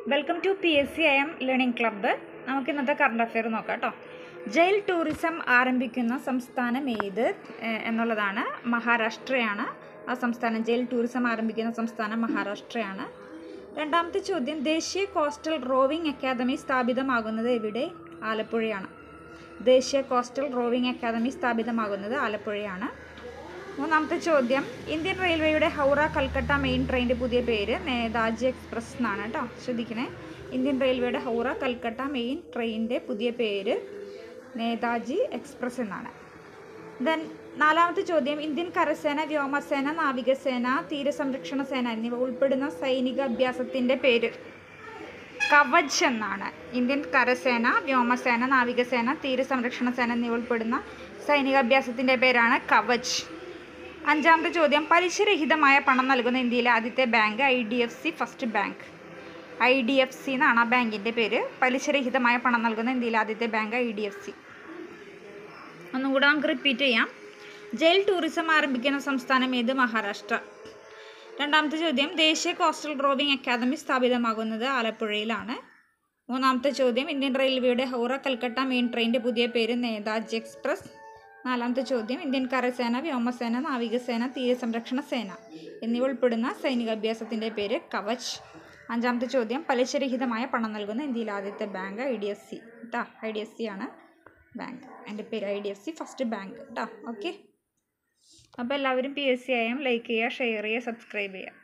welcome to P S C I M learning club നമുക്ക് ഇന്നത്തെ current affair നോക്കാം കേട്ടോ ജയിൽ ടൂറിസം ആരംഭിക്കുന്ന സംസ്ഥാനം ഏത് ഏഹ് എന്നുള്ളതാണ് മഹാരാഷ്ട്രയാണ് ആ സംസ്ഥാനം ജയിൽ ടൂറിസം ആരംഭിക്കുന്ന സംസ്ഥാനം മഹാരാഷ്ട്രയാണ് രണ്ടാമത്തെ ചോദ്യം ദേശീയ കോസ്റ്റൽ റോവിംഗ് അക്കാദമി സ്ഥാപിതമാകുന്നത് എവിടെ ആലപ്പുഴയാണ് ദേശീയ കോസ്റ്റൽ റോവിംഗ് അക്കാദമി സ്ഥാപിതമാകുന്നത് ആലപ്പുഴയാണ് മൂന്നാമത്തെ ചോദ്യം ഇന്ത്യൻ റെയിൽവേയുടെ ഹൗറ കൽക്കട്ട മെയിൻ ട്രെയിനിൻ്റെ പുതിയ പേര് നേതാജി എക്സ്പ്രസ് എന്നാണ് കേട്ടോ ശ്രദ്ധിക്കണേ ഇന്ത്യൻ റെയിൽവേയുടെ ഹൗറ കൽക്കട്ട മെയിൻ ട്രെയിനിൻ്റെ പുതിയ പേര് നേതാജി എക്സ്പ്രസ് എന്നാണ് ദെൻ നാലാമത്തെ ചോദ്യം ഇന്ത്യൻ കരസേന വ്യോമസേന നാവികസേന തീരസംരക്ഷണ സേന എന്നിവ ഉൾപ്പെടുന്ന സൈനിക അഭ്യാസത്തിൻ്റെ പേര് കവച് എന്നാണ് ഇന്ത്യൻ കരസേന വ്യോമസേന നാവികസേന തീരസംരക്ഷണ സേന എന്നിവ ഉൾപ്പെടുന്ന സൈനിക അഭ്യാസത്തിൻ്റെ പേരാണ് കവച് അഞ്ചാമത്തെ ചോദ്യം പലിശരഹിതമായ പണം നൽകുന്ന ഇന്ത്യയിലെ ആദ്യത്തെ bank I D F C first bank I D F C എന്നാണ് ആ ബാങ്കിൻ്റെ പേര് പലിശരഹിതമായ പണം നൽകുന്ന ഇന്ത്യയിലെ ആദ്യത്തെ bank I D F C ഒന്നും കൂടെ നമുക്ക് റിപ്പീറ്റ് ചെയ്യാം ജയിൽ ടൂറിസം ആരംഭിക്കുന്ന സംസ്ഥാനം ഏത് മഹാരാഷ്ട്ര രണ്ടാമത്തെ ചോദ്യം ദേശീയ കോസ്റ്റൽ റോവിംഗ് അക്കാദമി സ്ഥാപിതമാകുന്നത് ആലപ്പുഴയിലാണ് മൂന്നാമത്തെ ചോദ്യം ഇന്ത്യൻ റെയിൽവേയുടെ ഹൗറ കൽക്കട്ട മെയിൻ ട്രെയിനിൻ്റെ പുതിയ പേര് നേതാജി എക്സ്പ്രസ് നാലാമത്തെ ചോദ്യം ഇന്ത്യൻ കരസേന വ്യോമസേന നാവികസേന തീരസംരക്ഷണ സേന എന്നിവ ഉൾപ്പെടുന്ന സൈനികാഭ്യാസത്തിൻ്റെ പേര് കവച് അഞ്ചാമത്തെ ചോദ്യം പലിശരഹിതമായ പണം നൽകുന്ന ഇന്ത്യയിലെ ആദ്യത്തെ bank I D F C കേട്ടോ ഐ ഡി എഫ് സി ആണ് ബാങ്ക് എൻ്റെ പേര് I D F C first bank കേട്ടോ ഓക്കെ അപ്പോൾ എല്ലാവരും പി എസ് സി ആയും ലൈക്ക് ചെയ്യുക ഷെയർ ചെയ്യുക സബ്സ്ക്രൈബ് ചെയ്യുക